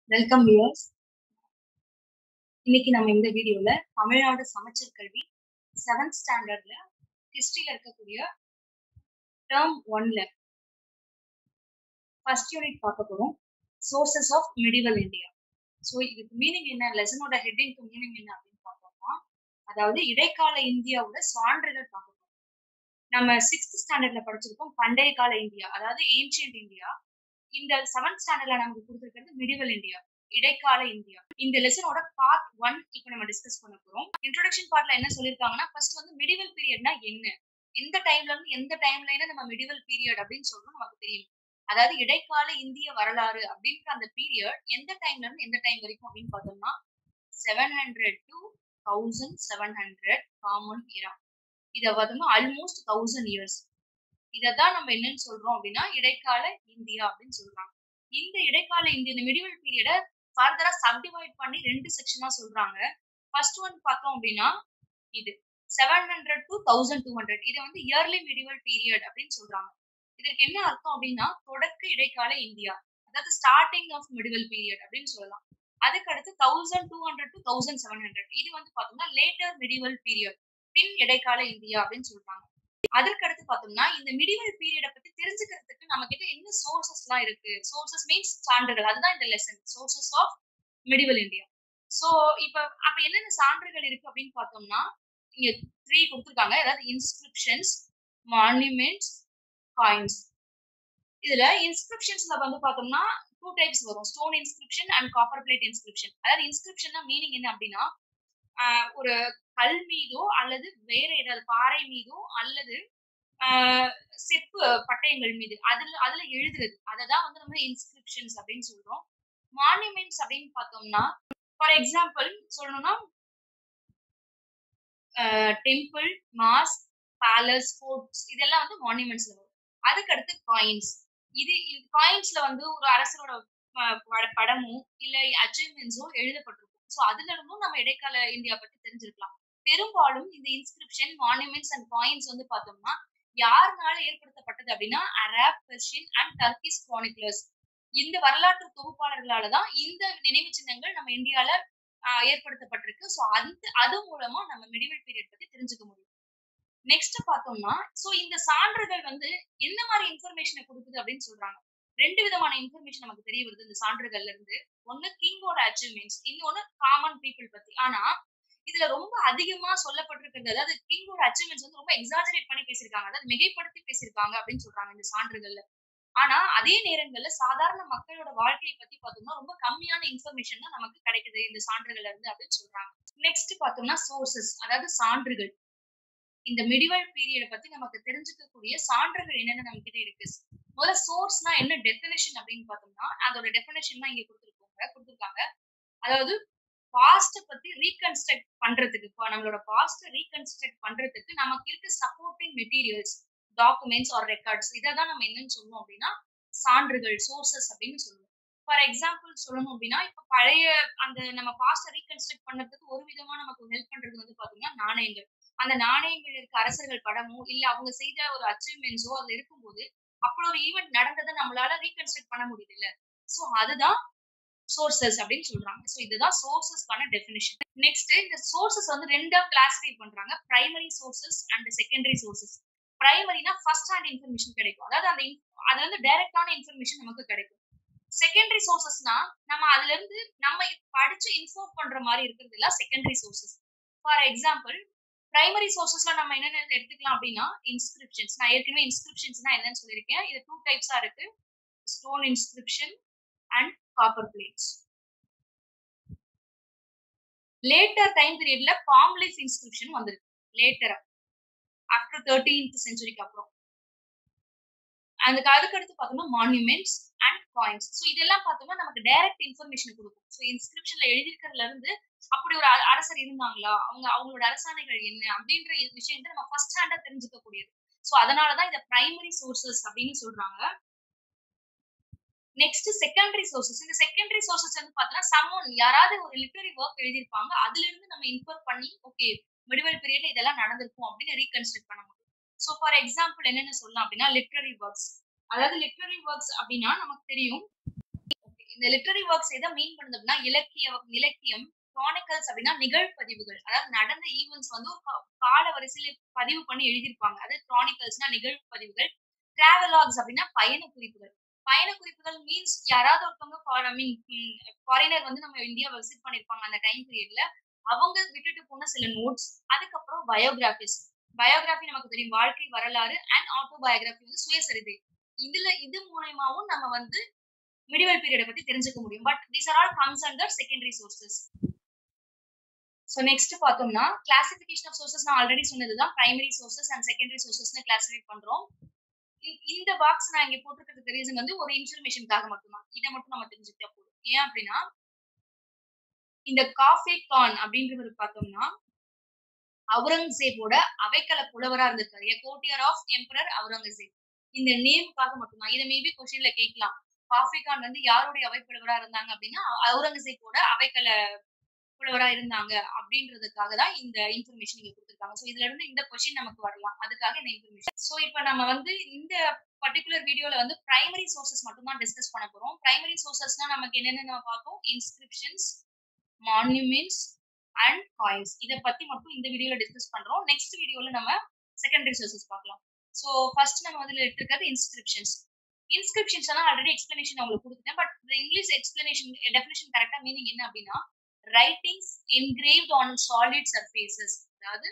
welcome viewers இன்னைக்கு நம்ம இந்த வீடியோல தமிழ்நாடு சமச்சீர் கல்வி செவன்த் ஸ்டாண்டர்ட்ல ஹிஸ்டரியில இருக்கக்கூடிய டேர்ம் ஒன்ல ஃபர்ஸ்ட் யூனிட் பார்க்க போறோம் sources of medieval India so இதுக்கு மீனிங் என்ன லெசனோட ஹெட்டிங்க்கு மீனிங் என்ன அப்படின்னு பார்த்தோம்னா அதாவது இடைக்கால இந்தியாவோட சான்றுகள் பார்க்க போறோம் நம்ம சிக்ஸ்த் ஸ்டாண்டர்ட்ல படிச்சிருக்கோம் பண்டைய கால இந்தியா அதாவது ஏன்ஷியன்ட் இந்தியா இந்த செவன்த் ஸ்டாண்டர்ட்ல நமக்கு கொடுத்துருக்கிறது மிடிவல் இந்தியா இடைக்கால இந்தியா இந்த லெசனோட பார்ட் ஒன் இப்போ நம்ம டிஸ்கஸ் பண்ண போறோம் இன்ட்ரோடக்ஷன் பார்ட்ல என்ன சொல்லியிருக்காங்கன்னா ஃபர்ஸ்ட் வந்து மிடிவல் பீரியட்னா என்ன எந்த டைம்ல இருந்து எந்த டைம்ல நம்ம மிடிவல் பீரியட் அப்படின்னு சொல்றோம் நமக்கு தெரியும் அதாவது இடைக்கால இந்திய வரலாறு அப்படின்ற அந்த பீரியட் எந்த டைம்ல இருந்து எந்த டைம் வரைக்கும் அப்படின்னு பார்த்தோம்னா seven hundred to thousand seven hundred common era இதை பார்த்தோம்னா ஆல்மோஸ்ட் தௌசண்ட் இயர்ஸ் இதைதான் நம்ம என்னன்னு சொல்றோம் அப்படின்னா இடைக்கால இந்தியா அப்படின்னு சொல்றாங்க இந்த இடைக்கால இந்திய இந்த மிடிவல் பீரியட ஃபர்தரா சப்டிவைட் பண்ணி ரெண்டு செக்ஷனா சொல்றாங்க ஃபர்ஸ்ட் ஒன் பார்த்தோம் அப்படின்னா இது seven hundred to thousand two hundred இதை வந்து இயர்லி மிடிவல் பீரியட் அப்படின்னு சொல்றாங்க இதற்கு என்ன அர்த்தம் அப்படின்னா தொடக்க இடைக்கால இந்தியா அதாவது ஸ்டார்டிங் ஆஃப் மிடிவல் பீரியட் அப்படின்னு சொல்லலாம் அதுக்கு அடுத்து thousand two hundred to thousand seven hundred இது வந்து பார்த்தோம்னா லேட்டர் மிடிவல் பீரியட் பின் இடைக்கால இந்தியா அப்படின்னு சொல்றாங்க அதற்கு அடுத்து பார்த்தோம்னா இந்த மிடிவல் பீரியட பத்தி தெரிஞ்சுக்கிறதுக்கு நம்ம கிட்ட என்ன சோர்சஸ் எல்லாம் இருக்கு சோர்சஸ் மீன்ஸ் சான்றுகள் அதுதான் இந்த lesson sources of medieval India so இப்ப அப்ப என்னென்ன சான்றுகள் இருக்கு அப்படின்னு பார்த்தோம்னா இங்க த்ரீ கொடுத்துருக்காங்க அதாவது இன்ஸ்கிரிப்ஷன்ஸ் மானுமெண்ட்ஸ் காயின்ஸ் இதுல இன்ஸ்கிரிப்ஷன்ஸ்ல வந்து பார்த்தோம்னா டூ டைப்ஸ் வரும் stone inscription and copper plate inscription அதாவது இன்ஸ்கிரிப்ஷன்னா மீனிங் என்ன அப்படின்னா ஒரு கல் மீதோ அல்லது வேற ஏதாவது பாறை மீதோ அல்லது செப்பு பட்டயங்கள் மீது அதுல அதுல எழுதுறது அதை தான் வந்து நம்ம இன்ஸ்கிரிப்ஷன்ஸ் அப்படின்னு சொல்றோம் மானுமெண்ட்ஸ் அப்படின்னு பார்த்தோம்னா ஃபார் எக்ஸாம்பிள் சொல்லணும்னா டெம்பிள் மாஸ் பேலஸ் ஃபோர்ட்ஸ் இதெல்லாம் வந்து மானுமெண்ட்ஸ்ல வரும் அதுக்கு அடுத்து காயின்ஸ் இது காயின்ஸ்ல வந்து ஒரு அரசரோட படமோ இல்ல அச்சீவ்மெண்ட்ஸோ எழுதப்பட்டிருக்கும் ஸோ அதுல இருந்தும் நம்ம இடைக்கால இந்தியா பத்தி தெரிஞ்சிருக்கலாம் பெரும்பாலும் இந்த இன்ஸ்கிரிப்ஷன் மானுமெண்ட்ஸ் அண்ட் காயின்ஸ் வந்து பார்த்தோம்னா யாருனால ஏற்படுத்தப்பட்டது அப்படின்னா Arab Persian and Turkish chroniclers இந்த வரலாற்று தொகுப்பாளர்களால தான் இந்த நினைவு சின்னங்கள் நம்ம இந்தியால ஏற்படுத்தப்பட்டிருக்கு ஸோ அந்த அது மூலமா நம்ம மிடிவல் பீரியட் பத்தி தெரிஞ்சுக்க முடியும் நெக்ஸ்ட் பார்த்தோம்னா ஸோ இந்த சான்றுகள் வந்து எந்த மாதிரி இன்ஃபர்மேஷனை கொடுக்குது அப்படின்னு சொல்றாங்க ரெண்டு விதமான இன்ஃபர்மேஷன் நமக்கு தெரிய வருது இந்த சான்றுகள்ல இருந்து ஒன்னு கிங்கோட அச்சீவ்மெண்ட்ஸ் இன்னொன்னு காமன் பீப்புள் பத்தி ஆனா இதுல ரொம்ப அதிகமா சொல்லப்பட்டிருக்கிறது அதாவது கிங்கோட அச்சீவ்மெண்ட்ஸ் வந்து ரொம்ப எக்ஸாஜரேட் பண்ணி பேசியிருக்காங்க அதாவது மிகைப்படுத்தி பேசியிருக்காங்க அப்படின்னு சொல்றாங்க இந்த சான்றுகள்ல ஆனா அதே நேரங்கள்ல சாதாரண மக்களோட வாழ்க்கையை பத்தி பார்த்தோம்னா ரொம்ப கம்மியான இன்ஃபர்மேஷன் தான் நமக்கு கிடைக்குது இந்த சான்றுகள்ல இருந்து அப்படின்னு சொல்றாங்க நெக்ஸ்ட் பார்த்தோம்னா சோர்சஸ் அதாவது சான்றுகள் இந்த மிடிவல் பீரியட பத்தி நமக்கு தெரிஞ்சுக்கக்கூடிய சான்றுகள் என்னென்ன நம்ம கிட்ட இருக்கு முதல்ல சோர்ஸ்னா என்ன டெபினேஷன் அப்படின்னு பார்த்தோம்னா அதோட டெபினேஷன் தான் இங்க கொடுத்துருக்கோங்க கொடுத்துருக்காங்க அதாவது பாஸ்ட பத்தி ரீகன்ஸ்ட்ரக்ட் பண்றதுக்கு இப்போ நம்மளோட பாஸ்ட ரீகன்ஸ்ட்ரக்ட் பண்றதுக்கு நமக்கு இருக்க supporting materials documents or records இதை தான் நம்ம என்னன்னு சொல்லுவோம் அப்படின்னா சான்றுகள் சோர்சஸ் அப்படின்னு சொல்லுவோம் ஃபார் எக்ஸாம்பிள் சொல்லணும் அப்படின்னா இப்போ பழைய அந்த நம்ம பாஸ்ட ரீகன்ஸ்ட்ரக்ட் பண்றதுக்கு ஒரு விதமா நமக்கு ஹெல்ப் பண்றது வந்து பாத்தீங்கன்னா நாணயங்கள் அந்த நாணயங்கள் இருக்க அரசர்கள் படமோ இல்ல அவங்க செய்த ஒரு அச்சீவ்மெண்ட்ஸோ அதுல இருக்கும்போது அப்படி ஒரு ஈவெண்ட் நடந்ததை நம்மளால ரீகன்ஸ்ட்ரக்ட் பண்ண முடியுது இல்ல சோ அதுதான் சோர்சஸ் அப்படின்னு சொல்றாங்க ஸோ இதுதான் சோர்சஸ்க்கான டெஃபினிஷன் நெக்ஸ்ட் இந்த சோர்சஸ் வந்து ரெண்டா கிளாஸிஃபை பண்றாங்க primary sources and secondary sources பிரைமரினா ஃபர்ஸ்ட் ஹேண்ட் இன்ஃபர்மேஷன் கிடைக்கும் அதாவது அந்த அதுல இருந்து டைரக்டான இன்ஃபர்மேஷன் நமக்கு கிடைக்கும் செகண்டரி சோர்சஸ்னா நம்ம அதுல இருந்து நம்ம படிச்சு இன்ஃபார்ம் பண்ற மாதிரி இருக்கிறது இல்ல secondary sources for example primary சோர்சஸ்ல நம்ம என்னென்ன எடுத்துக்கலாம் அப்படின்னா இன்ஸ்கிரிப்ஷன்ஸ் நான் ஏற்கனவே இன்ஸ்கிரிப்ஷன்ஸ்னா என்னன்னு சொல்லியிருக்கேன் இது டூ டைப்ஸா இருக்கு stone inscription and copper plates later time பீரியட்ல பாம்லிஸ் இன்ஸ்கிரிப்ஷன் வந்திருக்கு லேட்டரா ஆஃப்டர் தேர்டீன்த் செஞ்சுரிக்கு அப்புறம் அதுக்கு அதுக்கடுத்து பார்த்தோம்னா மான்யூமெண்ட்ஸ் அண்ட் காயின்ஸ் ஸோ இதெல்லாம் பார்த்தோம்னா நமக்கு டைரக்ட் இன்ஃபர்மேஷன் கொடுக்கும் ஸோ இன்ஸ்கிரிப்ஷன்ல எழுதியிருக்கிறதுல இருந்து அப்படி ஒரு அரசர் இருந்தாங்களா அவங்க அவங்களோட அரசாணைகள் என்ன அப்படின்ற விஷயத்த நம்ம ஃபர்ஸ்ட் ஹேண்டா தெரிஞ்சுக்க கூடியது ஸோ அதனாலதான் இதை பிரைமரி சோர்சஸ் அப்படின்னு சொல்றாங்க நெக்ஸ்ட் செகண்டரி சோர்சஸ் இந்த செகண்டரி சோர்சஸ் வந்து பார்த்தோம்னா சம்மோன் யாராவது ஒரு லிட்டரரி ஒர்க் எழுதியிருப்பாங்க அதுல இருந்து நம்ம இன்ஃபர் பண்ணி ஓகே மிடிவல் பீரியட்ல இதெல்லாம் நடந்திருக்கும் அப்படின்னு ரீகன்ஸ்ட்ரக்ட் பண்ண முடியும் ஸோ ஃபார் எக்ஸாம்பிள் என்னென்ன சொல்லலாம் அப்படின்னா லிட்ரரி ஒர்க்ஸ் அதாவது லிட்ரரி ஒர்க்ஸ் அப்படின்னா நமக்கு தெரியும் இந்த லிட்டரரி ஒர்க்ஸ் எதை மீன் பண்ணுது அப்படின்னா இலக்கிய இலக்கியம் கிரானிக்கல்ஸ் அப்படின்னா நிகழ்பதிவுகள் அதாவது நடந்த ஈவெண்ட்ஸ் வந்து ஒரு கா- கால வரிசையில பதிவு பண்ணி எழுதியிருப்பாங்க அது கிரானிக்கல்ஸ்னா நிகழ்பதிவுகள் டிராவலாக்ஸ் அப்படின்னா பயண குறிப்புகள் பயண குறிப்புகள் மீன்ஸ் யாராவது ஒருத்தவங்க ஐ மீன் ஃபாரினர் வந்து நம்ம இந்தியா விசிட் பண்ணிருப்பாங்க அந்த டைம் பீரியட்ல அவங்க விட்டுட்டு போன சில நோட்ஸ் அதுக்கப்புறம் பயோகிராபிஸ் பயோகிராஃபி நமக்கு தெரியும் வாழ்க்கை வரலாறு அண்ட் ஆட்டோபயோகிராஃபி வந்து சுயசரிதை இதுல இது மூலயமாவும் நம்ம வந்து மிடிவல் பீரியட பத்தி தெரிஞ்சுக்க முடியும் but these are all comes under secondary sources so next பார்த்தோம்னா கிளாசிபிகேஷன் ஆஃப் சோர்சஸ் நான் ஆல்ரெடி சொன்னதுதான் பிரைமரி சோர்சஸ் அண்ட் செகண்டரி சோர்சஸ்னு கிளாசிஃபை பண்றோம் இ- இந்த பாக்ஸ் நான் இங்க போட்டிருக்கிறதுக்கு ரீசன் வந்து ஒரு இன்ஃபர்மேஷனுக்காக மட்டும்தான் இதை மட்டும் நம்ம தெரிஞ்சுக்கிட்டா போதும் ஏன் அப்படின்னா இந்த காஃபே கான் அப்படின்றவர் பார்த்தோம்னா அவுரங்கசீப்போட அவைக்கல புலவரா இருந்திருக்காரு கோட்டியர் ஆஃப் எம்பரர் அவுரங்கசீப் இந்த நேமுக்காக மட்டும்தான் இதை மேபி கொஸ்டின்ல கேட்கலாம் காஃபே கான் வந்து யாருடைய அவை புலவரா இருந்தாங்க அப்படின்னா அவுரங்கசீப்போட அவைக்கல புலவரா இருந்தாங்க அப்படின்றதுக்காக தான் இந்த இன்ஃபர்மேஷன் இங்க கொடுத்துருக்காங்க ஸோ இதுல இருந்து இந்த கொஸ்டின் நமக்கு வரலாம் அதுக்காக இந்த இன்ஃபர்மேஷன் ஸோ இப்போ நம்ம வந்து இந்த பர்டிகுலர் வீடியோல வந்து பிரைமரி சோர்சஸ் மட்டும் தான் டிஸ்கஸ் பண்ண போறோம் பிரைமரி சோர்சஸ்னா நமக்கு என்னென்ன நம்ம பார்த்தோம் இன்ஸ்கிரிப்ஷன்ஸ் மான்யூமெண்ட்ஸ் அண்ட் காயின்ஸ் இதை பத்தி மட்டும் இந்த வீடியோல டிஸ்கஸ் பண்றோம் நெக்ஸ்ட் வீடியோல நம்ம செகண்டரி சோர்சஸ் பார்க்கலாம் ஸோ ஃபர்ஸ்ட் நம்ம வந்து எடுத்துக்கிறது இன்ஸ்கிரிப்ஷன்ஸ் இன்ஸ்கிரிப்ஷன்ஸ் எல்லாம் ஆல்ரெடி எக்ஸ்பிளனேஷன் உங்களுக்கு கொடுத்துட்டேன் பட் இங்கிலீஷ் எக்ஸ்பிளனேஷன் டெஃபினேஷன் கரெக்டா மீனிங் என்ன அப்படின்னா writings engraved on solid surfaces அதாவது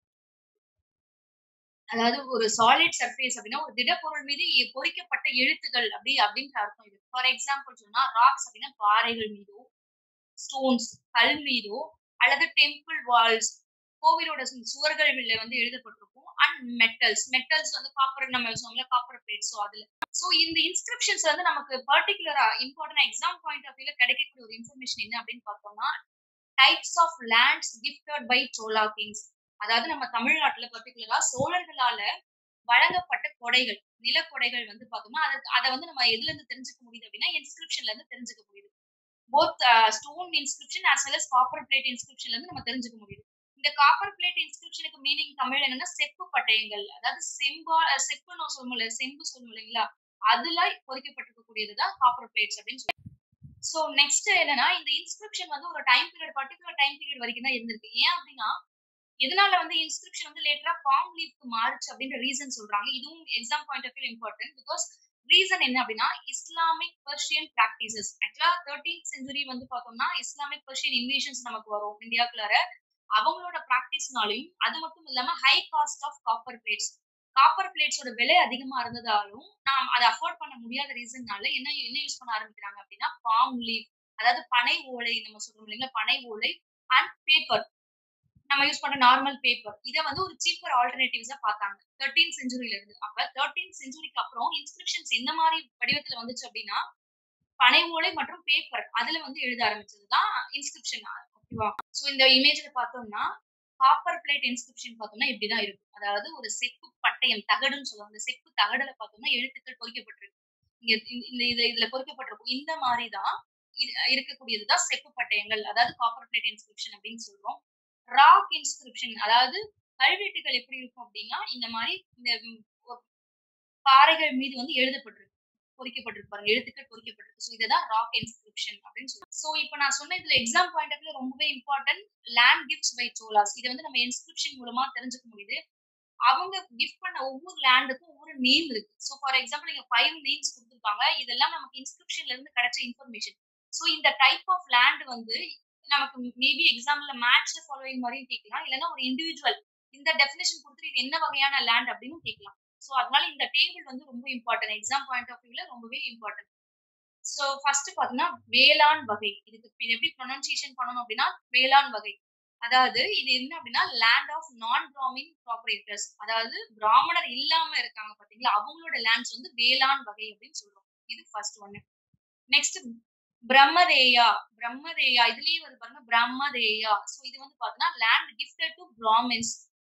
அதாவது ஒரு சாலிட் சர்ஃபேஸ் அப்படின்னா ஒரு திடப்பொருள் மீது எ- பொறிக்கப்பட்ட எழுத்துக்கள் அப்படி அப்படின்ற அர்த்தம் இது ஃபார் எக்ஸாம்பிள் சொன்னா ராக்ஸ் அப்படின்னா பாறைகள் மீதோ ஸ்டோன்ஸ் கல் மீதோ அல்லது டெம்பிள் வால்ஸ் கோவிலோட சு- சுவர்கள் மேல வந்து எழுதப்பட்டிருக்கும் அண்ட் மெட்டல்ஸ் மெட்டல்ஸ் வந்து காப்பர் நம்ம சொன்னோம்ல காப்பர் பிளேட் ஸோ அதுல ஸோ இந்த இன்ஸ்கிரிப்ஷன்ஸ் வந்து நமக்கு பர்டிகுலரா இம்பார்ட்டன்ட் எக்ஸாம் பாயிண்ட் ஆஃப் வியூல கிடைக்கக்கூடிய ஒரு இன்ஃபர்மேஷன் என்ன அப்படின்னு பார்த்தோம்னா types of lands gifted by Chola kings அதாவது நம்ம தமிழ்நாட்டுல பர்டிகுலரா சோழர்களால வழங்கப்பட்ட கொடைகள் நிலக்கொடைகள் வந்து பார்த்தோம்னா அதை அதை வந்து நம்ம எதுல இருந்து தெரிஞ்சுக்க முடியுது அப்படின்னா இன்ஸ்கிரிப்ஷன்ல இருந்து தெரிஞ்சுக்க முடியுது both stone inscription as well as copper plate இன்ஸ்கிரிப்ஷன்ல இருந்து நம்ம தெரிஞ்சுக்க முடியுது இந்த காப்பர் பிளேட் இன்ஸ்கிரிப்ஷனுக்கு மீனிங் தமிழ் என்னன்னா செப்பு பட்டயங்கள் அதாவது செம்பா அஹ் செப்பு நான் சொல்லுவோம்ல செம்பு சொல்லுவோம் இல்லைங்களா அதுல பொறிக்கப்பட்டிருக்கக்கூடியதுதான் காப்பர் பிளேட்ஸ் அப்படின்னு சொல்லி சோ நெக்ஸ்ட் என்னன்னா இந்த இன்ஸ்கிரிப்ஷன் வந்து ஒரு time period particular time period வரைக்கும் தான் இருந்திருக்கு ஏன் அப்படின்னா எதனால வந்து இன்ஸ்கிரிப்ஷன் வந்து லேட்டரா பாம் லீஃப்க்கு மாறுச்சு அப்படின்ற ரீசன் சொல்றாங்க இதுவும் exam point of view important because reason என்ன அப்படின்னா இஸ்லாமிக் பர்ஷியன் பிராக்டிசஸ் ஆக்சுவலா தேர்டீன் செஞ்சுரி வந்து பார்த்தோம்னா இஸ்லாமிக் பர்ஷியன் இன்வேஷன்ஸ் நமக்கு வரும் இந்தியாக்குள்ளார அவங்களோட ப்ராக்டிஸ்னாலையும் அது மட்டும் இல்லாம high cost of copper plates copper பிளேட்ஸோட விலை அதிகமா இருந்ததாலும் நாம் அதை அஃபோர்ட் பண்ண முடியாத ரீசன்னால என்ன என்ன யூஸ் பண்ண ஆரம்பிக்கிறாங்க அப்படின்னா பாம் லீஃப் அதாவது பனை ஓலை நம்ம சொல்றோம் இல்லைங்களா பனை ஓலை அண்ட் பேப்பர் நம்ம யூஸ் பண்ற நார்மல் பேப்பர் இதை வந்து ஒரு சீப்பர் ஆல்டர்னேட்டிவ்ஸா பார்த்தாங்க தேர்ட்டீன் செஞ்சுரியில இருந்து அப்ப தேர்ட்டீன் செஞ்சுரிக்கு அப்புறம் இன்ஸ்கிரிப்ஷன்ஸ் எந்த மாதிரி வடிவத்துல வந்துச்சு அப்படின்னா பனை ஓலை மற்றும் பேப்பர் அதுல வந்து எழுத ஆரம்பிச்சதுதான் இன்ஸ்கிரிப்ஷன் ஓகேவா சோ இந்த இமேஜ்ல பார்த்தோம்னா காப்பர் பிளேட் இன்ஸ்கிரிப்ஷன் பார்த்தோம்னா இப்படிதான் இருக்கும் அதாவது ஒரு செப்பு பட்டயம் தகடுன்னு சொல்லுவாங்க அந்த செப்பு தகடுல பார்த்தோம்னா எழுத்துக்கள் பொறிக்கப்பட்டிருக்கு இங்க இந்த- இந்த இது இதுல பொறிக்கப்பட்டிருக்கும் இந்த மாதிரி தான் இருக்கக்கூடியதுதான் செப்பு பட்டயங்கள் அதாவது காப்பர் பிளேட் இன்ஸ்கிரிப்ஷன் அப்படின்னு சொல்றோம் ராக் இன்ஸ்கிரிப்ஷன் அதாவது கல்வெட்டுகள் எப்படி இருக்கும் அப்படின்னா இந்த மாதிரி இந்த ம், ஒரு பாறைகள் மீது வந்து எழுதப்பட்டிருக்கு பொறிக்கப்பட்டிருக்கு பாருங்க எழுத்துக்கள் பொறிக்கப்பட்டிருக்கு ஸோ இதுதான் ராக் இன்ஸ்கிரிப்ஷன் அப்படின்னு சொல்லுவோம் ஸோ இப்போ நான் சொன்ன இதுல எக்ஸாம் பாயிண்ட் ஆஃப் ரொம்பவே important land gifts by Cholas இதை வந்து நம்ம இன்ஸ்கிரிப்ஷன் மூலமா தெரிஞ்சுக்க முடியுது அவங்க கிஃப்ட் பண்ண ஒவ்வொரு லேண்டுக்கும் ஒவ்வொரு நேம் இருக்கு ஸோ ஃபார் எக்ஸாம்பிள் இங்க ஃபைவ் நேம்ஸ் கொடுத்துருக்காங்க இதெல்லாம் நமக்கு இன்ஸ்கிரிப்ஷன்ல இருந்து கிடைச்ச இன்ஃபர்மேஷன் ஸோ இந்த டைப் ஆஃப் லேண்ட் வந்து நமக்கு மேபி எக்ஸாம்பிள்ல மேட்ச் ஃபாலோயிங் மாதிரியும் கேட்கலாம் இல்லைன்னா ஒரு இண்டிவிஜுவல் இந்த டெஃபினேஷன் கொடுத்துட்டு இது என்ன வகையான லேண்ட் அப்படின்னு கேட்கலாம் ஸோ அதனால இந்த டேபிள் வந்து ரொம்ப இம்பார்ட்டன்ட் எக்ஸாம் பாயிண்ட் ஆஃப் வியூல ரொம்பவே இம்பார்ட்டன்ட் ஸோ ஃபர்ஸ்ட் பார்த்தீங்கன்னா வேளாண் வகை இதுக்கு இது எப்படி ப்ரொனன்சியேஷன் பண்ணணும் அப்படின்னா வேளாண் வகை அதாவது இது என்ன அப்படின்னா லேண்ட் ஆஃப் நான் பிராமின் ப்ராப்பரேட்டர்ஸ் அதாவது பிராமணர் இல்லாம இருக்காங்க பாத்தீங்களா அவங்களோட லேண்ட்ஸ் வந்து வேளாண் வகை அப்படின்னு சொல்றோம் இது ஃபர்ஸ்ட் ஒன்னு நெக்ஸ்ட் பிரம்மதேயா பிரம்மதேயா இதுலயே வந்து பாருங்க பிரம்மதேயா சோ இது வந்து பாத்தீங்கன்னா land gifted to Brahmins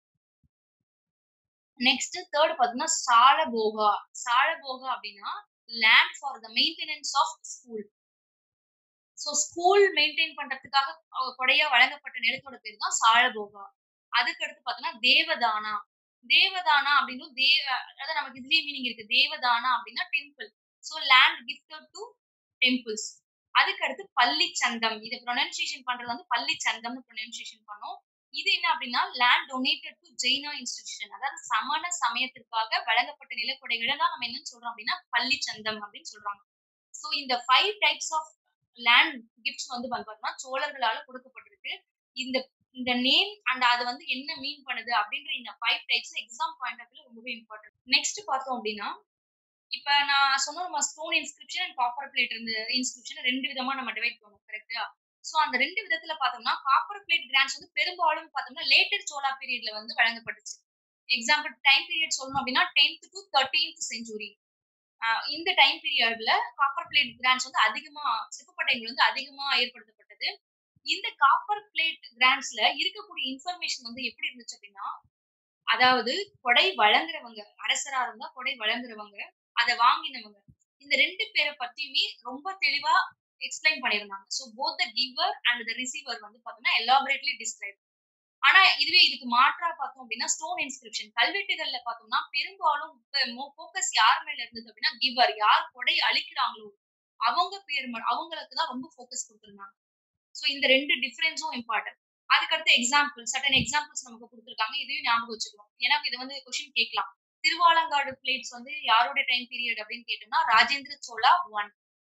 next third பாத்தீங்கன்னா சாலபோகா சாலபோகா அப்படின்னா land for the maintenance of school so school maintain பண்றதுக்காக அவ கொடையா வழங்கப்பட்ட நிலத்தோட பேர் தான் சாலபோகா அதுக்கு அடுத்து பார்த்தோம்னா தேவதானா தேவதானா அப்படின்னு தேவ அதாவது நமக்கு இதுலயே மீனிங் இருக்கு தேவதானா அப்படின்னா temple so land gifted to temples அதுக்கு அடுத்து பள்ளி சந்தம் இதை ப்ரொனன்சியேஷன் பண்றது வந்து பள்ளி சந்தம்னு ப்ரொனன்சியேஷன் பண்ணோம் இது என்ன அப்படின்னா land donated to Jaina institution அதாவது சமண சமயத்திற்காக வழங்கப்பட்ட நிலக்கொடைகளை தான் நம்ம என்னன்னு சொல்றோம் அப்படின்னா பள்ளி சந்தம் அப்படின்னு சொல்றாங்க ஸோ இந்த five types of land gifts வந்து பார்த்தோம்னா சோழர்களால கொடுக்கப்பட்டிருக்கு இந்த இந்த நேம் அண்ட் அது வந்து என்ன மீன் பண்ணுது அப்படின்ற இந்த five types exam point of view ரொம்பவே இம்பார்ட்டன்ட் நெக்ஸ்ட் பார்த்தோம் அப்படின்னா இப்ப நான் சொன்ன நம்ம stone inscription and copper plate இருந்த இன்ஸ்கிரிப்ஷன் ரெண்டு விதமா நம்ம டிவைட் பண்ணுவோம் கரெக்டா சோ அந்த ரெண்டு விதத்துல பார்த்தோம்னா காப்பர் பிளேட் கிராண்ட்ஸ் வந்து பெரும்பாலும் பார்த்தோம்னா லேட்டர் சோலா பீரியட்ல வந்து வழங்கப்பட்டுச்சு எக்ஸாம்பிள் டைம் பீரியட் சொல்லணும் அப்படின்னா டென்த் டு தேர்டீன்த் செஞ்சுரி இந்த டைம் பீரியட்ல காப்பர் பிளேட் கிராண்ட்ஸ் வந்து அதிகமா சிற்பப்பட்டைகள் வந்து அதிகமா ஏற்படுத்தப்பட்டது இந்த காப்பர் பிளேட் கிராண்ட்ஸ்ல இருக்கக்கூடிய இன்ஃபர்மேஷன் வந்து எப்படி இருந்துச்சு அப்படின்னா அதாவது கொடை வழங்குறவங்க அரசரா இருந்தா கொடை வழங்குறவங்க அதை வாங்கினவங்க இந்த ரெண்டு பேரை பத்தியுமே ரொம்ப தெளிவா எக்ஸ்பிளைன் பண்ணியிருந்தாங்க so both the giver and the receiver வந்து பார்த்தோம்னா எலாபரேட்லி டிஸ்கிரைப் ஆனா இதுவே இதுக்கு மாற்றா பார்த்தோம் அப்படின்னா ஸ்டோன் இன்ஸ்கிரிப்ஷன் கல்வெட்டுகள்ல பார்த்தோம்னா பெரும்பாலும் ஃபோக்கஸ் யார் மேல இருந்தது அப்படின்னா கிவர் யார் கொடை அளிக்கிறாங்களோ அவங்க பேர் அவங்களுக்கு தான் ரொம்ப ஃபோக்கஸ் கொடுத்துருந்தாங்க ஸோ இந்த ரெண்டு டிஃபரன்ஸும் இம்பார்ட்டன்ட் அதுக்கடுத்து எக்ஸாம்பிள் சட்டன் எக்ஸாம்பிள்ஸ் நமக்கு கொடுத்துருக்காங்க இதையும் ஞாபகம் வச்சுக்கணும் ஏன்னா இது வந்து கொஸ்டின் கேட்கலாம் திருவாலங்காடு பிளேட்ஸ் வந்து யாரோட டைம் பீரியட் அப்படின்னு கேட்டோம்னா ராஜேந்திர சோழா ஒன்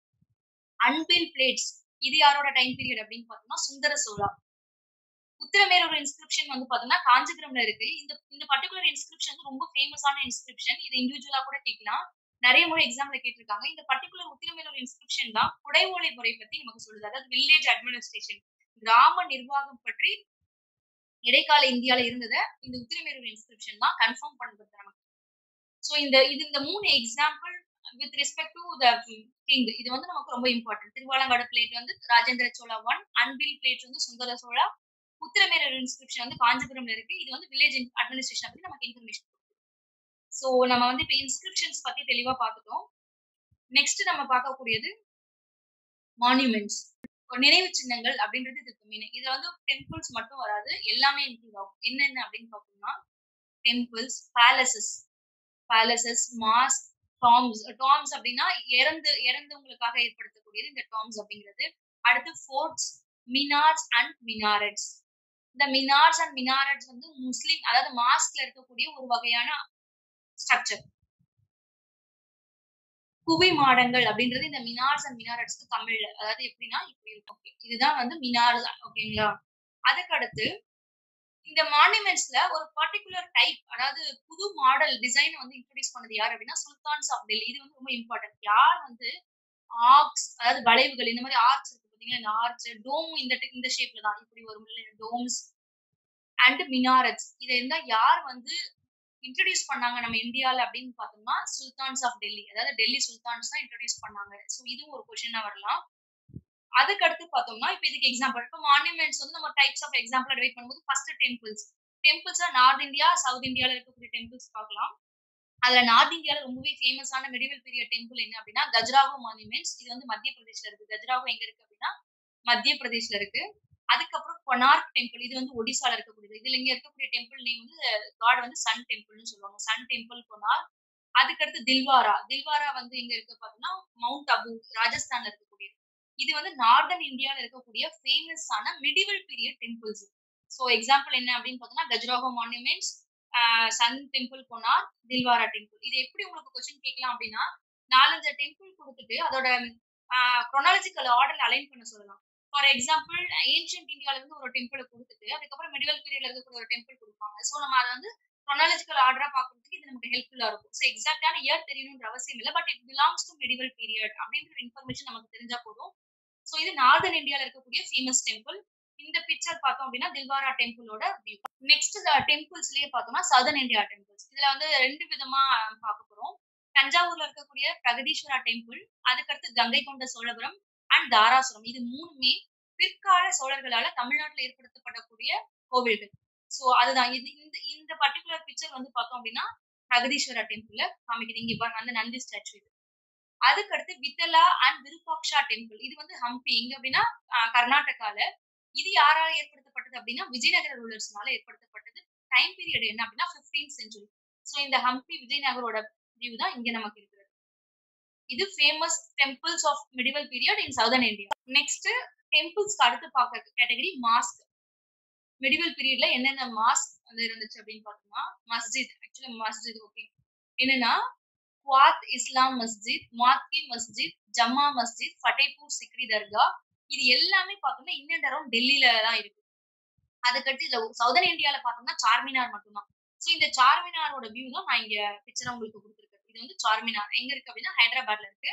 அன்பில் பிளேட்ஸ் இது யாரோட டைம் பீரியட் அப்படின்னு பார்த்தோம்னா சுந்தர சோழா உத்தரமேரூர் இன்ஸ்கிரிப்ஷன் வந்து பார்த்தோம்னா காஞ்சிபுரம்ல இருக்கு இந்த இந்த பர்டிகுலர் இன்ஸ்கிரிப்ஷன் வந்து ரொம்ப ஃபேமஸான இன்ஸ்கிரிப்ஷன் இது இண்டிவிஜுவலா கூட கேட்கலாம் நிறைய முறை எக்ஸாம்ல கேட்டிருக்காங்க இந்த பர்டிகுலர் உத்திரமேரூர் இன்ஸ்கிரிப்ஷன் தான் குடைவோலை முறை பத்தி நமக்கு சொல்லுது அதாவது வில்லேஜ் அட்மினிஸ்ட்ரேஷன் கிராம நிர்வாகம் பற்றி இடைக்கால இந்தியால இருந்தத இந்த உத்திரமேரூர் இன்ஸ்கிரிப்ஷன் தான் கன்ஃபார்ம் பண்றது நமக்கு ஸோ இந்த இது இந்த மூணு example with respect to the king இது வந்து நமக்கு ரொம்ப இம்பார்ட்டன்ட் திருவாலங்காடு பிளேட் வந்து ராஜேந்திர சோழா ஒன் அன்பில் பிளேட் வந்து சுந்தர சோழா உத்திரமேரூர் இன்ஸ்கிரிப்ஷன் வந்து காஞ்சிபுரம்ல இருக்கு இது வந்து வில்லேஜ் அட்மினிஸ்ட்ரேஷன் பத்தி நமக்கு இன்ஃபர்மேஷன் ஸோ நம்ம வந்து இப்போ இன்ஸ்கிரிப்ஷன்ஸ் பத்தி தெளிவா பார்த்துட்டோம் நெக்ஸ்ட் நம்ம பார்க்கக்கூடியது மான்யூமெண்ட்ஸ் நினைவு சின்னங்கள் அப்படின்றது இதுக்கு மீன் இதுல வந்து டெம்பிள்ஸ் மட்டும் வராது எல்லாமே இன்க்ளூட் ஆகும் என்னென்ன அப்படின்னு பார்த்தோம்னா temples palaces palaces mosque tombs tombs அப்படின்னா இறந்து இறந்தவங்களுக்காக ஏற்படுத்தக்கூடியது இந்த டாம்ஸ் அப்படிங்கிறது அடுத்து ஃபோர்ட்ஸ் மினார்ஸ் அண்ட் மினாரட்ஸ் இந்த மினார்ஸ் அண்ட் மினாரட்ஸ் வந்து முஸ்லீம் அதாவது மாஸ்க்ல இருக்கக்கூடிய ஒரு வகையான ஸ்ட்ரக்சர் குவி மாடங்கள் அப்படின்றது இந்த மினார்ஸ் அண்ட் மினாரட்ஸ்க்கு தமிழ்ல அதாவது எப்படின்னா இப்படி இருக்கும் இதுதான் வந்து மினார் ஓகேங்களா அதுக்கு அடுத்து இந்த மானுமெண்ட்ஸ்ல ஒரு பர்டிகுலர் டைப் அதாவது புது மாடல் டிசைன் வந்து இன்ட்ரோடியூஸ் பண்ணது யார் அப்படின்னா சுல்தான்ஸ் ஆஃப் டெல்லி இது வந்து ரொம்ப இம்பார்ட்டன்ட் யார் வந்து ஆர்க்ஸ் அதாவது வளைவுகள் இந்த மாதிரி ஆர்ச் இருக்கு பாத்தீங்களா இந்த ஆர்ச் டோம் இந்த இந்த ஷேப்ல தான் இப்படி வரும் டோம்ஸ் அண்ட் மினாரட்ஸ் இதை இருந்தா யார் வந்து இன்ட்ரடியூஸ் பண்ணாங்க நம்ம இந்தியால அப்படின்னு பார்த்தோம்னா சுல்தான்ஸ் ஆஃப் டெல்லி அதாவது டெல்லி சுல்தான்ஸ் தான் இன்ட்ரடியூஸ் பண்ணாங்க ஸோ இதுவும் ஒரு கொஸ்டினா வரலாம் அதுக்கு அடுத்து பார்த்தோம்னா இப்போ இதுக்கு எக்ஸாம்பிள் இப்போ மான்யூமெண்ட்ஸ் வந்து நம்ம டைப்ஸ் ஆஃப் எக்ஸாம்பிள் டிவைட் பண்ணும்போது first temples temples north India south இந்தியால இருக்கக்கூடிய டெம்பிள்ஸ் பார்க்கலாம் அதுல நார்த் இந்தியால ரொம்பவே ஃபேமஸான மெடிவல் பீரியட் டெம்பிள் என்ன அப்படின்னா கஜ்ராஹோ மான்யூமெண்ட்ஸ் இது வந்து மத்திய பிரதேஷ்ல இருக்கு கஜ்ராஹோ எங்க இருக்கு அப்படின்னா மத்திய பிரதேஷ்ல இருக்கு அதுக்கப்புறம் கொனார்க் டெம்பிள் இது வந்து ஒடிசால இருக்கக்கூடியது இதுல இங்க இருக்கக்கூடிய டெம்பிள் நேம் வந்து காட் வந்து சன் டெம்பிள்னு சொல்லுவாங்க சன் டெம்பிள் கொனார்க் அதுக்கடுத்து தில்வாரா தில்வாரா வந்து எங்க இருக்கு பார்த்தோம்னா மவுண்ட் அபு ராஜஸ்தான்ல இருக்கக்கூடியது இது வந்து நார்தன் இந்தியால இருக்கக்கூடிய ஃபேமஸான medieval period temples so example என்ன அப்படின்னு பார்த்தோம்னா Khajuraho monuments sun temple Konark Dilwara temple இது எப்படி உங்களுக்கு கொஸ்டின் கேட்கலாம் அப்படின்னா நாலஞ்சு டெம்பிள் கொடுத்துட்டு அதோட குரோனாலஜிக்கல் ஆர்டர் அலைன் பண்ண சொல்லலாம் ஃபார் எக்ஸாம்பிள் ஏன்ஷியன்ட் இந்தியால இருந்து ஒரு டெம்பிள் கொடுத்துட்டு அதுக்கப்புறம் மிடிவல் பீரியட்ல இருக்கக்கூடிய ஒரு டெம்பிள் கொடுப்பாங்க ஸோ நம்ம அதை வந்து குரோனாலஜிக்கல் ஆர்டரா பார்க்கறதுக்கு இது நமக்கு ஹெல்ப்ஃபுல்லா இருக்கும் ஸோ எக்ஸாக்டான இயர் தெரியணுன்ற அவசியம் இல்லை but it belongs to medieval period அப்படின்ற இன்ஃபர்மேஷன் நமக்கு தெரிஞ்சா போதும் ஸோ இது நார்தன் இந்தியால இருக்கக்கூடிய ஃபேமஸ் டெம்பிள் இந்த பிக்சர் பார்த்தோம் அப்படின்னா தில்வாரா டெம்பிளோட வியூ நெக்ஸ்ட் டெம்பிள்ஸ்லயே பார்த்தோம்னா சதர்ன் இந்தியா டெம்பிள்ஸ் இதுல வந்து ரெண்டு விதமா பார்க்க போறோம் தஞ்சாவூர்ல இருக்கக்கூடிய பிரகதீஸ்வரா டெம்பிள் அதுக்கடுத்து கங்கை கொண்ட சோழபுரம் அண்ட் தாராசுரம் இது மூணுமே பிற்கால சோழர்களால தமிழ்நாட்டில் ஏற்படுத்தப்படக்கூடிய கோவில்கள் ஸோ அதுதான் இது இந்த இந்த பர்டிகுலர் பிக்சர் வந்து பார்த்தோம் அப்படின்னா பிரகதீஸ்வரா டெம்பிள்ல காமிக்குது இங்க பாருங்க அந்த நந்தி ஸ்டாச்சு இது அதுக்கடுத்து வித்தலா அண்ட் விருபாக்ஷா டெம்பிள் இது வந்து ஹம்பி இங்க அப்படின்னா கர்நாடகால இது யாரால ஏற்படுத்தப்பட்டது அப்படின்னா விஜயநகர ரூலர்ஸ்னால ஏற்படுத்தப்பட்டது டைம் பீரியட் என்ன அப்படின்னா பிப்டீன் செஞ்சுரி ஸோ இந்த ஹம்பி விஜயநகரோட வியூ தான் இங்க நமக்கு இருக்கிறது இது famous temples of medieval period in southern India next டெம்பிள்ஸ்க்கு அடுத்து பார்க்க கேட்டகரி மாஸ்க் மிடிவல் பீரியட்ல என்னென்ன மாஸ்க் வந்து இருந்துச்சு அப்படின்னு பார்த்தோம்னா மஸ்ஜித் ஆக்சுவலி மஸ்ஜித் ஓகே என்னன்னா குவாத் இஸ்லாம் மஸ்ஜித் மாத்கி மஸ்ஜித் ஜம்மா மஸ்ஜித் ஃபட்டேபூர் சிக்ரி தர்கா இது எல்லாமே பார்த்தோம்னா இன்னும் அரௌண்ட் டெல்லியில தான் இருக்கு அதுக்கடுத்து இதுல சவுதர்ன் இந்தியால பார்த்தோம்னா சார்மினார் மட்டும்தான் ஸோ இந்த சார்மினாரோட வியூ தான் நான் இங்க பிக்சர் உங்களுக்கு கொடுத்துருக்கேன் இது வந்து சார்மினார் எங்க இருக்கு அப்படின்னா ஹைதராபாத்ல இருக்கு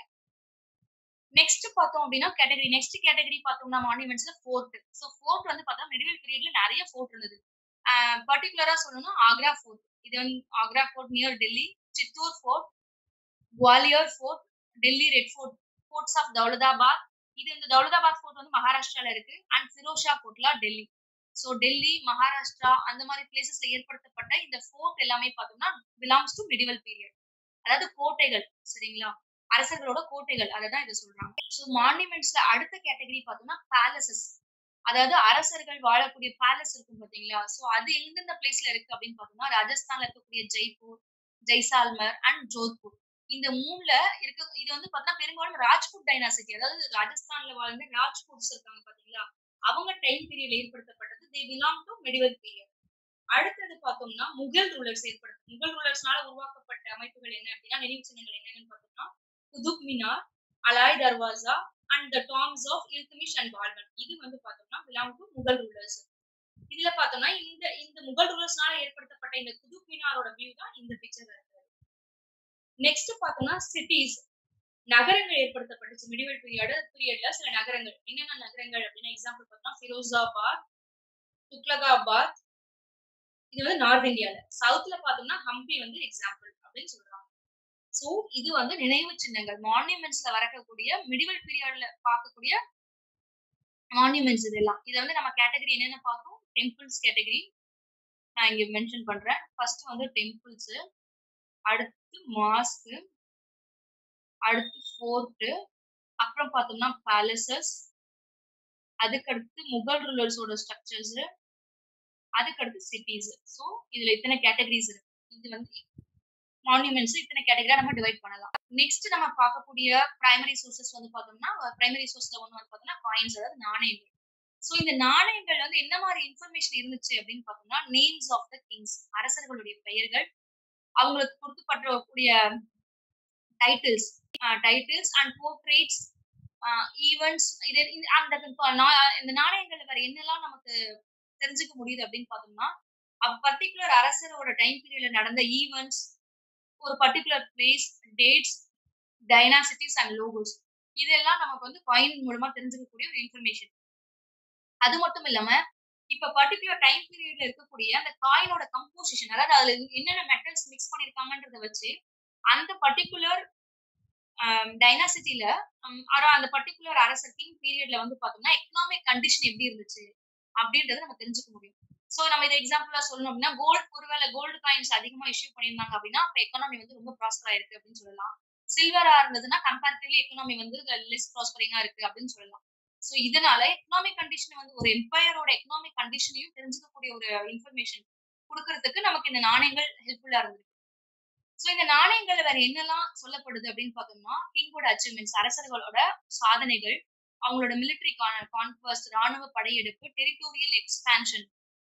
நெக்ஸ்ட் பார்த்தோம் அப்படின்னா கேட்டகரி நெக்ஸ்ட் கேட்டகரி பார்த்தோம்னா மானுமெண்ட்ஸ்ல ஃபோர்ட் ஸோ ஃபோர்ட் வந்து பார்த்தா மிடிவல் பீரியட்ல நிறைய ஃபோர்ட் இருந்தது பர்டிகுலரா சொல்லணும்னா ஆக்ரா ஃபோர்ட் இது வந்து Agra fort near Delhi Chittor fort Gwalior fort Delhi red fort forts of Daulatabad இது இந்த தௌலதாபாத் ஃபோர்ட் வந்து மகாராஷ்டிரால இருக்கு அண்ட் ஃபிரோஷா ஃபோர்ட்லா டெல்லி ஸோ டெல்லி மகாராஷ்டிரா அந்த மாதிரி பிளேசஸ்ல ஏற்படுத்தப்பட்ட இந்த ஃபோர்ட் எல்லாமே பார்த்தோம்னா பிலாங்ஸ் டு மிடிவல் பீரியட் அதாவது கோட்டைகள் சரிங்களா அரசர்களோட கோட்டைகள் அதை தான் இதை சொல்றாங்க ஸோ மான்யூமெண்ட்ஸ்ல அடுத்த கேட்டகரி பார்த்தோம்னா பேலசஸ் அதாவது அரசர்கள் வாழக்கூடிய பேலஸ் இருக்கும் பாத்தீங்களா ஸோ அது எந்தெந்த பிளேஸ்ல இருக்கு அப்படின்னு பார்த்தோம்னா ராஜஸ்தான்ல இருக்கக்கூடிய ஜெய்ப்பூர் ஜெய்சால்மர் அண்ட் ஜோத்பூர் இந்த மூணுல இருக்க இது வந்து பார்த்தீங்கன்னா பெரும்பாலும் ராஜ்புட் டைனாசிட்டி அதாவது ராஜஸ்தான்ல வாழ்ந்த ராஜ்புட்ஸ் இருக்காங்க பாத்தீங்களா அவங்க டைம் பீரியட்ல ஏற்படுத்தப்பட்டது they belong to medieval period அடுத்தது பார்த்தோம்னா முகல் ரூலர்ஸ் ஏற்படுத்த முகல் ரூலர்ஸ்னால உருவாக்கப்பட்ட அமைப்புகள் என்ன அப்படின்னா நினைவு சின்னங்கள் என்னென்னு பார்த்தோம்னா Qutub Minar Alai Darwaza and the tombs of Iltutmish and Balban இது வந்து பார்த்தோம்னா பிலாங் டு முகல் ரூலர்ஸ் இதுல பார்த்தோம்னா இந்த இந்த முகல் ரூலர்ஸ்னால ஏற்படுத்தப்பட்ட இந்த குதுப் மினாரோட வியூ தான் இந்த பிக்சர்ல இருக்கு நெக்ஸ்ட் பார்த்தோம்னா சிட்டிஸ் நகரங்கள் ஏற்படுத்தப்பட்டுச்சு மிடிவல் பீரியட் பீரியட்ல சில நகரங்கள் என்னென்ன நகரங்கள் அப்படின்னா எக்ஸாம்பிள் பார்த்தோம்னா ஃபிரோசாபாத் துக்லகாபாத் இது வந்து நார்த் இந்தியால சவுத்ல பார்த்தோம்னா ஹம்பி வந்து எக்ஸாம்பிள் அப்படின்னு சொல்றாங்க ஸோ இது வந்து நினைவு சின்னங்கள் மான்யூமெண்ட்ஸ்ல வரக்கூடிய மிடிவல் பீரியட்ல பார்க்கக்கூடிய மான்யூமெண்ட்ஸ் இதெல்லாம் இதை வந்து நம்ம கேட்டகரி என்னென்ன பார்த்தோம் டெம்பிள்ஸ் கேட்டகரி நான் இங்க மென்ஷன் பண்றேன் ஃபர்ஸ்ட் வந்து டெம்பிள்ஸ் அடுத்து மாஸ்க் அடுத்து ஃபோர்ட்டு அப்புறம் பார்த்தோம்னா பேலசஸ் அதுக்கடுத்து முகல் ரூலர்ஸோட ஸ்ட்ரக்சர்ஸ் அதுக்கடுத்து சிட்டிஸ் ஸோ இதுல இத்தனை கேட்டகரிஸ் இருக்கு இது வந்து மான்யூமெண்ட்ஸ் இத்தனை கேட்டகரியா நம்ம டிவைட் பண்ணலாம் நெக்ஸ்ட் நம்ம பார்க்கக்கூடிய பிரைமரி சோர்சஸ் வந்து பார்த்தோம்னா பிரைமரி சோர்ஸ்ல ஒன்று வந்து பார்த்தோம்னா காயின்ஸ் அதாவது நாணயங்கள் ஸோ இந்த நாணயங்கள் வந்து என்ன மாதிரி இன்ஃபர்மேஷன் இருந்துச்சு அப்படின்னு பார்த்தோம்னா நேம்ஸ் ஆஃப் த கிங்ஸ் அரசர்களுடைய பெயர்கள் அவங்களுக்கு கொடுக்கப்படக்கூடிய titles titles and portraits events இது அந்த இந்த நாணயங்கள் வேற என்னெல்லாம் நமக்கு தெரிஞ்சுக்க முடியுது அப்படின்னு பார்த்தோம்னா பர்டிகுலர் அரசரோட டைம் பீரியட்ல நடந்த ஈவெண்ட்ஸ் ஒரு particular place dates dynasties and logos இதெல்லாம் நமக்கு வந்து காயின் மூலமா தெரிஞ்சுக்கக்கூடிய ஒரு இன்ஃபர்மேஷன் அது மட்டும் இல்லாம இப்ப பர்டிகுலர் டைம் பீரியட்ல இருக்கக்கூடிய அந்த காயினோட கம்போசிஷன் அதாவது அதுல என்னென்ன மெட்டல்ஸ் மிக்ஸ் பண்ணிருக்காங்கன்றத வச்சு அந்த பர்டிகுலர் டைனாசிட்டில அந்த பர்டிகுலர் அரசர் கிங் பீரியட்ல வந்து பாத்தோம்னா எக்கனாமிக் கண்டிஷன் எப்படி இருந்துச்சு அப்படின்றத நம்ம தெரிஞ்சுக்க முடியும் சோ நம்ம இதை எக்ஸாம்பிளா சொல்லணும் அப்படின்னா கோல்டு ஒருவேளை கோல்டு காயின்ஸ் அதிகமா இஷ்யூ பண்ணியிருந்தாங்க அப்படின்னா அப்ப எக்கனாமி வந்து ரொம்ப ப்ராஸ்பர் ஆயிருக்கு அப்படின்னு சொல்லலாம் சில்வரா இருந்ததுன்னா கம்பேரிட்டிவ்லி எக்கனாமி வந்து லெஸ் ப்ராஸ்பரிங்கா இருக்கு அப்படின்னு சொல்லலாம் ஸோ இதனால எக்கனாமிக் கண்டிஷன் வந்து ஒரு எம்பையரோட எக்கனாமிக் கண்டிஷனையும் தெரிஞ்சுக்கக்கூடிய ஒரு இன்ஃபர்மேஷன் கொடுக்கறதுக்கு நமக்கு இந்த நாணயங்கள் ஹெல்ப்ஃபுல்லா இருந்திருக்கு ஸோ இந்த நாணயங்கள் வேற என்னெல்லாம் சொல்லப்படுது அப்படின்னு பார்த்தோம்னா கிங்கோட அச்சீவ்மெண்ட்ஸ் அரசர்களோட சாதனைகள் அவங்களோட மிலிட்டரி கான்ஃபர்ஸ்ட் ராணுவ படையெடுப்பு டெரிட்டோரியல் எக்ஸ்பான்ஷன்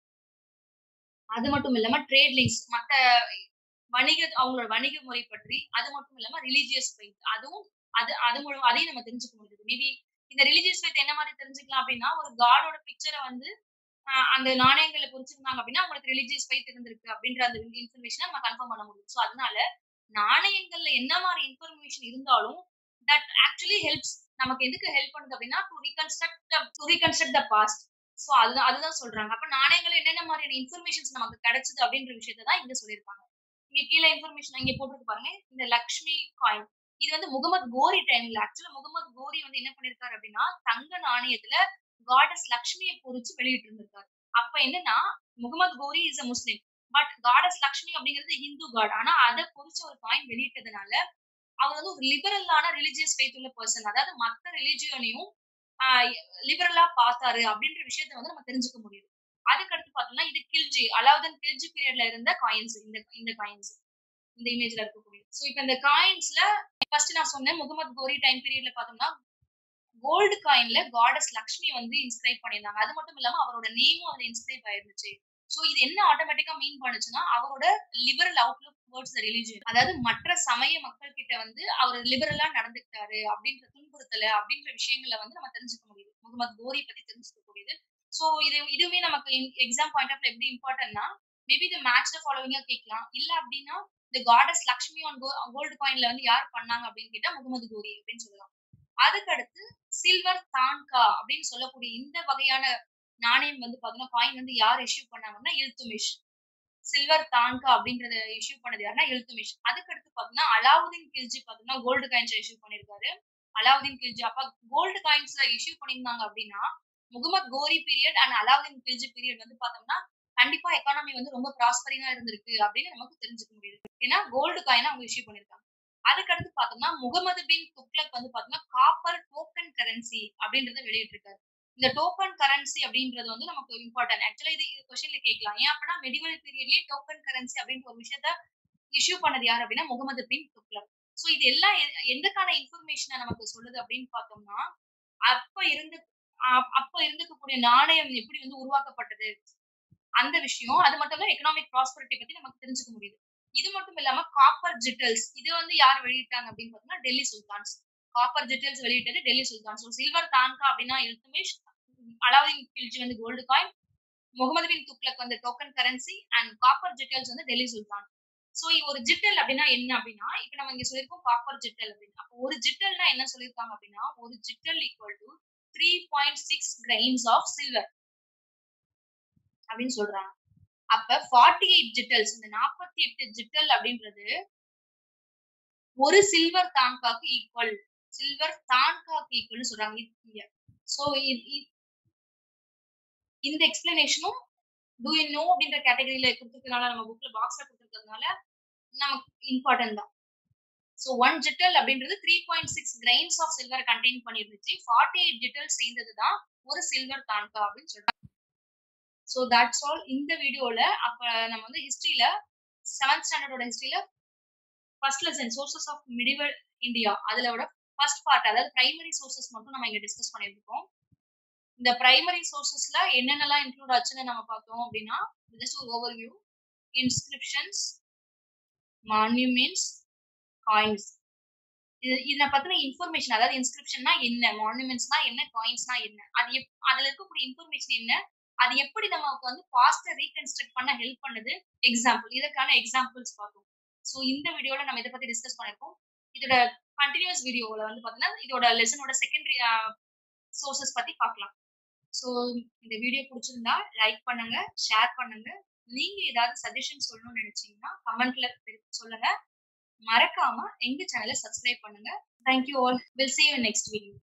அது மட்டும் இல்லாம ட்ரேட் லிங்க்ஸ் மற்ற வணிக அவங்களோட வணிக முறை பற்றி அது மட்டும் இல்லாம ரிலீஜியஸ் ஃபைத் அதுவும் அது அது மூலம் அதையும் நம்ம தெரிஞ்சுக்க முடியுது மேபி இந்த ரிலீஜியஸ் ஃபைத் என்ன மாதிரி தெரிஞ்சுக்கலாம் அப்படின்னா ஒரு காடோட பிக்சரை வந்து அந்த நாணயங்களை குறிச்சிருந்தாங்க அப்படின்னா அவங்களுக்கு ரிலீஜியஸ் ஃபைத் இருந்திருக்கு அப்படின்ற அந்த இன்ஃபர்மேஷனை நம்ம கன்ஃபார்ம் பண்ண முடியும் ஸோ அதனால நாணயங்கள்ல என்ன மாதிரி இன்ஃபர்மேஷன் இருந்தாலும் தட் ஆக்சுவலி ஹெல்ப்ஸ் நமக்கு எதுக்கு ஹெல்ப் பண்ணுது அப்படின்னா to reconstruct to reconstruct the past so அதுதான் அதுதான் சொல்றாங்க அப்ப நாணயங்கள் என்னென்ன மாதிரியான இன்ஃபர்மேஷன்ஸ் நமக்கு கிடைச்சது அப்படின்ற விஷயத்த தான் இங்க சொல்லியிருப்பாங்க இங்க கீழே இன்ஃபர்மேஷன் இங்க போட்டுருக்கு பாருங்க இந்த லக்ஷ்மி காயின் இது வந்து முகமது கோரி டைம்ல ஆக்சுவலா முகமது கோரி வந்து என்ன பண்ணிருக்காரு அப்படின்னா தங்க நாணயத்துல காடஸ் லக்ஷ்மியை பொறிச்சு வெளியிட்டு இருந்திருக்காரு அப்ப என்னன்னா Muhammad Ghori is a Muslim but goddess Lakshmi அப்படிங்கிறது ஹிந்து காட் ஆனா அதை பொறிச்ச ஒரு காயின் வெளியிட்டதுனால அவர் வந்து ஒரு லிபரலான ரிலிஜியஸ் ஃபெய்த் உள்ள பர்சன் அதாவது மத்த ரிலிஜியனையும் லிபரலா பார்த்தாரு அப்படின்ற விஷயத்த வந்து நம்ம தெரிஞ்சுக்க முடியுது அதுக்கடுத்து பார்த்தோம்னா இது கில்ஜி அலாவுதன் கில்ஜி பீரியட்ல இருந்த காயின்ஸ் இந்த இந்த காயின்ஸ் இந்த இமேஜ்ல இருக்கக்கூடிய ஸோ இப்போ இந்த காயின்ஸ்ல ஃபர்ஸ்ட் நான் சொன்னேன் முகமது கோரி டைம் பீரியட்ல பார்த்தோம்னா கோல்டு காயின்ல காடஸ் லக்ஷ்மி வந்து இன்ஸ்கிரைப் பண்ணியிருந்தாங்க அது மட்டும் இல்லாம அவரோட நேமும் அதுல இன்ஸ்கிரைப் ஆயிருந்துச்சு ஸோ இது என்ன ஆட்டோமேட்டிக்கா மீன் பண்ணுச்சுன்னா அவரோட லிபரல் அவுட்லுக் டுவர்ட்ஸ் ரிலிஜியன் அதாவது மற்ற சமய மக்கள் கிட்ட வந்து அவர் லிபரலா நடந்துக்கிட்டாரு அப்படின்ற துன்புறுத்தல அப்படின்ற விஷயங்களை வந்து நம்ம தெரிஞ்சுக்க முடியுது முகமது கோரி பத்தி தெரிஞ்சுக்க முடியுது ஸோ இது இதுவுமே நமக்கு எக்ஸாம் பாயிண்ட் ஆஃப் எப்படி இம்பார்ட்டன்ட்னா மேபி இது மேட்ச்ல ஃபாலோவிங்கா கேட்கலாம் இல்ல அப்படின்னா இந்த காடஸ் லக்ஷ்மி ஆன் கோல்டு காயின்ல வந்து யார் பண்ணாங்க அப்படின்னு கேட்டா முகமது கோரி அப்படின்னு சொல்லலாம் அதுக்கடுத்து சில்வர் தான்கா அப்படின்னு சொல்லக்கூடிய இந்த வகையான நாணயம் வந்து பாத்தீங்கன்னா காயின் வந்து யார் இஷ்யூ பண்ணாங்கன்னா இல்துமிஷ் சில்வர் தான்கா அப்படின்றத இஷ்யூ பண்ணது யாருன்னா இல்துமிஷ் அதுக்கடுத்து பாத்தீங்கன்னா அலாவுதீன் கில்ஜி பாத்தீங்கன்னா கோல்டு காயின்ஸ் இஷ்யூ பண்ணிருக்காரு அலாவுதீன் கில்ஜி அப்ப கோல்டு காயின்ஸ்ல இஷ்யூ பண்ணியிருந்தாங்க அப்படின்னா Muhammad Ghori period and Alauddin Khilji period வந்து பார்த்தோம்னா கண்டிப்பா எக்கானமி வந்து ரொம்ப ப்ராஸ்பரிங்கா இருந்திருக்கு அப்படின்னு நமக்கு தெரிஞ்சுக்க முடியுது ஏன்னா கோல்டு காயினை அவங்க இஷ்யூ பண்ணிருக்காங்க அதுக்கடுத்து பார்த்தோம்னா முகமது பின் துக்லக் வந்து பார்த்தோம்னா காப்பர் டோக்கன் கரன்சி அப்படின்றத வெளியிட்டிருக்காரு இந்த டோக்கன் கரன்சி அப்படின்றது வந்து நமக்கு இம்பார்ட்டன்ட் ஆக்சுவலா இது கொஸ்டின்ல கேட்கலாம் ஏன் அப்படின்னா மெடிவல் பீரியட்லயே டோக்கன் கரன்சி அப்படின்ற ஒரு விஷயத்த இஷ்யூ பண்ணது யார் அப்படின்னா முகமது பின் துக்லக் ஸோ இது எல்லாம் எந்தக்கான இன்ஃபர்மேஷனை நமக்கு சொல்லுது அப்படின்னு பார்த்தோம்னா அப்ப இருந்து அப்ப இருந்துக்கக்கூடிய நாணயம் எப்படி வந்து உருவாக்கப்பட்டது அந்த விஷயம் அது மட்டும் இல்ல எக்கனாமிக் ப்ராஸ்பரிட்டி பத்தி நமக்கு தெரிஞ்சுக்க முடியுது இது மட்டும் இல்லாம காப்பர் ஜிட்டல்ஸ் இது வந்து யார் வெளியிட்டாங்க அப்படின்னு பார்த்தோம்னா டெல்லி சுல்தான்ஸ் காப்பர் ஜிட்டல்ஸ் வெளியிட்டது Delhi sultan so silver tanka அப்படின்னா இல்துமிஷ் அலாவுதீன் கில்ஜி வந்து கோல்டு காயின் முகமது பின் துக்லக் வந்து token currency and copper jitals வந்து டெல்லி சுல்தான் ஸோ ஒரு ஜிட்டல் அப்படின்னா என்ன அப்படின்னா இப்போ நம்ம இங்க சொல்லியிருக்கோம் காப்பர் ஜிட்டல் அப்படின்னு அப்போ ஒரு ஜிட்டல்னா என்ன சொல்லியிருக்காங்க அப்படின்னா ஒரு jital equal to three point six grains of silver அப்படின்னு சொல்றாங்க அப்ப ஃபார்ட்டி எயிட் ஜிட்டல்ஸ் இந்த நாற்பத்தி எட்டு ஜிட்டல் அப்படின்றது ஒரு சில்வர் தான்காக்கு ஈக்குவல் சில்வர் தான்காக்கு ஈக்குவல்னு சொல்றாங்க இங்க சோ இந்த எக்ஸ்பிளனேஷனும் டூ யூ நோ அப்படின்ற கேட்டகரியில கொடுத்துருக்கனால நம்ம புக்ல பாக்ஸ்ல கொடுத்துருக்கிறதுனால நமக்கு இம்பார்ட்டன்ட் தான் ஸோ ஒன் ஜிட்டல் அப்படின்றது three point six grains of silver contain பண்ணிருந்துச்சு ஃபார்ட்டி எயிட் ஜிட்டல் சேர்ந்தது தான் ஒரு சில்வர் தான்கா அப்படின்னு சொல்றாங்க ஸோ தட்ஸ் ஆல் இந்த வீடியோல அப்ப நம்ம வந்து ஹிஸ்டரியில செவன்த் ஸ்டாண்டர்டோட ஹிஸ்டரியில first lesson sources of medieval India அதுல ஃபர்ஸ்ட் பார்ட் அதாவது பிரைமரி சோர்சஸ் மட்டும் நம்ம இங்க டிஸ்கஸ் பண்ணியிருக்கோம் இந்த பிரைமரி சோர்சஸ்ல என்னென்னலாம் இன்க்ளூட் ஆச்சுன்னு நம்ம பார்த்தோம் அப்படின்னா ஜஸ்ட் ஒரு overview inscriptions monuments coins இது இதை பத்தின இன்ஃபர்மேஷன் அதாவது இன்ஸ்கிரிப்ஷன்னா என்ன மானுமெண்ட்ஸ்னா என்ன காயின்ஸ்னா என்ன அது எப் அதுல இருக்கக்கூடிய இன்ஃபர்மேஷன் என்ன அது எப்படி நமக்கு வந்து ஃபாஸ்டா ரீகன்ஸ்ட்ரக்ட் பண்ண ஹெல்ப் பண்ணுது எக்ஸாம்பிள் இதற்கான எக்ஸாம்பிள்ஸ் பார்த்தோம் ஸோ இந்த வீடியோல நம்ம இதை பத்தி டிஸ்கஸ் பண்ணிருக்கோம் இதோட கண்டினியூஸ் வீடியோல வந்து பாத்தீங்கன்னா இதோட லெசனோட செகண்டரி சோர்சஸ் பத்தி பார்க்கலாம் ஸோ இந்த வீடியோ பிடிச்சிருந்தா லைக் பண்ணுங்க ஷேர் பண்ணுங்க நீங்க ஏதாவது சஜஷன் சொல்லணும்னு நினைச்சீங்கன்னா கமெண்ட்ல சொல்லுங்க மறக்காம எங்க சேனலை சப்ஸ்கிரைப் பண்ணுங்க thank you all will see you next video